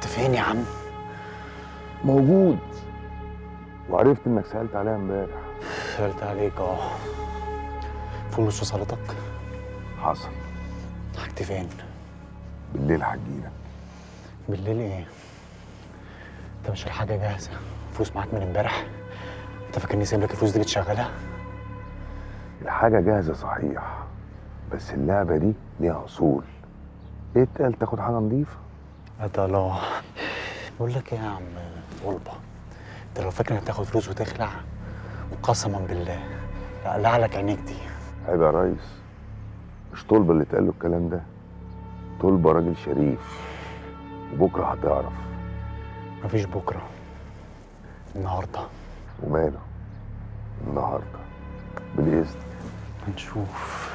فين يا عم موجود وعرفت انك سالت عليها امبارح سألت عليك اه فلوس وصلتك حصل حاجتي فين بالليل هجيلك بالليل ايه انت مش الحاجه جاهزه فلوس معاك من امبارح انت فاكرني سايب لك الفلوس دي بتشغلها الحاجة جاهزة صحيح بس اللعبة دي ليها أصول ايه اتقال تاخد حاجة نظيفة ده لا بقول لك ايه يا عم طلبه انت لو فاكر انك تاخد فلوس وتخلع وقسما بالله اقلع لك عينيك دي عيب يا ريس مش طلبة اللي اتقال له الكلام ده طلبة راجل شريف وبكرة هتعرف مفيش بكره النهارده وماله النهاردة بالإذن هنشوف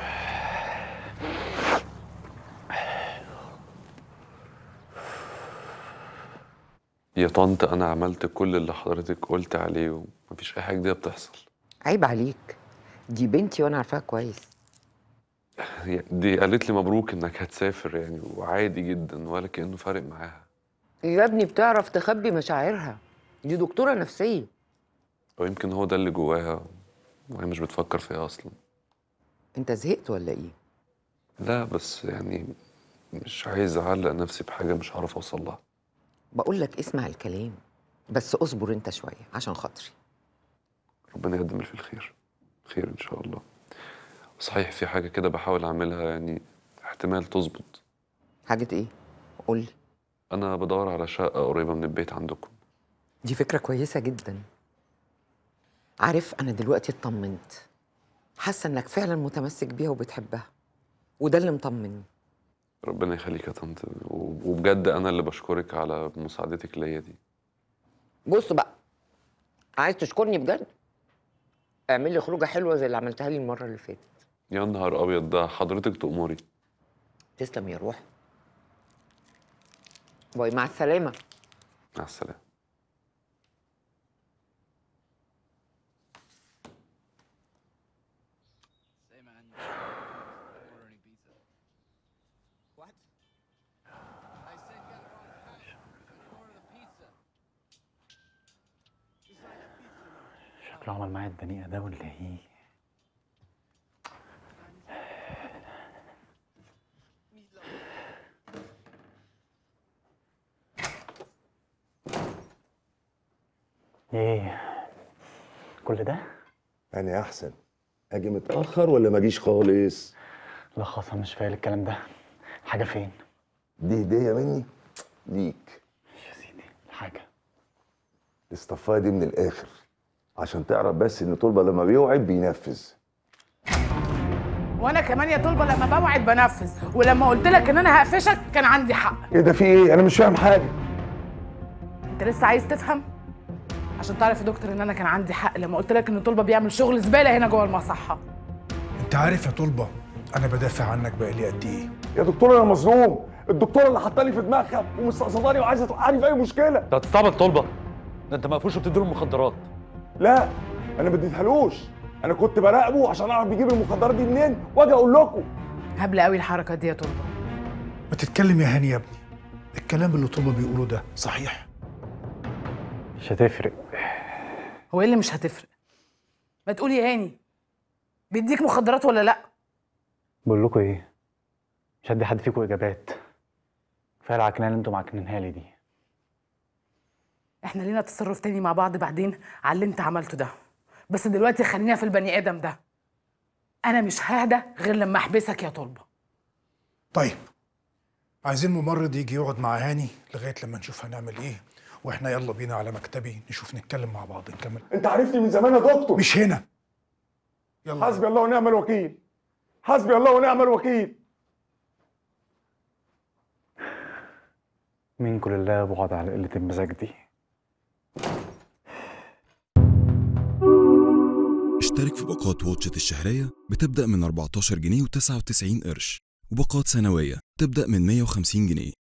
يا طنط انا عملت كل اللي حضرتك قلت عليه ومفيش اي حاجه جديده بتحصل عيب عليك دي بنتي وانا عارفاها كويس هي دي قالت لي مبروك انك هتسافر يعني وعادي جدا ولا كانه فارق معاها يا ابني بتعرف تخبي مشاعرها دي دكتورة نفسية او يمكن هو ده اللي جواها وهي مش بتفكر فيها اصلا انت زهقت ولا ايه؟ لا بس يعني مش عايز اعلق نفسي بحاجه مش هعرف اوصل لها بقول لك اسمع الكلام بس اصبر انت شوية عشان خاطري ربنا يقدم اللي في الخير خير ان شاء الله صحيح في حاجه كده بحاول اعملها يعني احتمال تظبط حاجة ايه؟ قول لي انا بدور على شقه قريبه من البيت عندكم دي فكرة كويسة جدا عارف أنا دلوقتي اطمنت حاسة إنك فعلا متمسك بيها وبتحبها وده اللي مطمني ربنا يخليك يا طنط و- وبجد انا اللي بشكرك على مساعدتك ليا دي بص بقى عايز تشكرني بجد اعمل لي خروجة حلوة زي اللي عملتها لي المرة اللي فاتت يا نهار ابيض ده حضرتك تأمري تسلم يا روح باي مع السلامة مع السلامه شكله عمل معايا الدنيئه ده ولا ايه ايه كل ده أنا أحسن أجي متأخر ولا ما أجيش خالص لا خلاص انا مش فاهم الكلام ده حاجه فين دي هدية مني ليك يا سيدي الحاجه الاصطفاية دي من الآخر عشان تعرف بس إن طلبة لما بيوعد بينفذ وانا كمان يا طلبه لما بوعد بنفذ ولما قلت لك ان انا هقفشك كان عندي حق إيه ده في إيه؟ أنا مش فاهم حاجة انت لسه عايز تفهم عشان تعرف يا دكتور ان انا كان عندي حق لما قلت لك ان طلبه بيعمل شغل زباله هنا جوه المصحه انت عارف يا طلبه انا بدافع عنك بقالي قد ايه يا دكتور أنا مظلوم الدكتورة اللي حطاني في دماغها ومستقصداني وعايزة توقعني في أي مشكلة ده تستعبط طلبه ده انت مقفوش وبتديله المخدرات لا أنا ما اديتهالوش أنا كنت براقبه عشان أعرف بيجيب المخدرات دي منين وأجي أقول لكم هبله قوي الحركه دي يا طلبه ما تتكلم يا هاني يا ابني الكلام اللي طلبه بيقوله ده صحيح مش هتفرق هو ايه اللي مش هتفرق ما تقول يا هاني بيديك مخدرات ولا لا بقول لكم ايه مش هدي حد فيكم اجابات كفايه العكنانه اللي انتوا معكنينها لي دي احنا لينا تصرف تاني مع بعض بعدين على اللي انت عملته ده بس دلوقتي خلينا في البني ادم ده انا مش ههدى غير لما احبسك يا طلبه طيب عايزين ممرض يجي يقعد مع هاني لغايه لما نشوف هنعمل ايه واحنا يلا بينا على مكتبي نشوف نتكلم مع بعض نكمل أنت عارفني من زمان يا دكتور مش هنا يلا حسبي الله ونعم الوكيل حسبي الله ونعم الوكيل منكم لله بعد على قله المزاج دي اشترك في باقات واتشت الشهرية بتبدأ من 14 جنيه و99 قرش وباقات سنوية تبدأ من 150 جنيه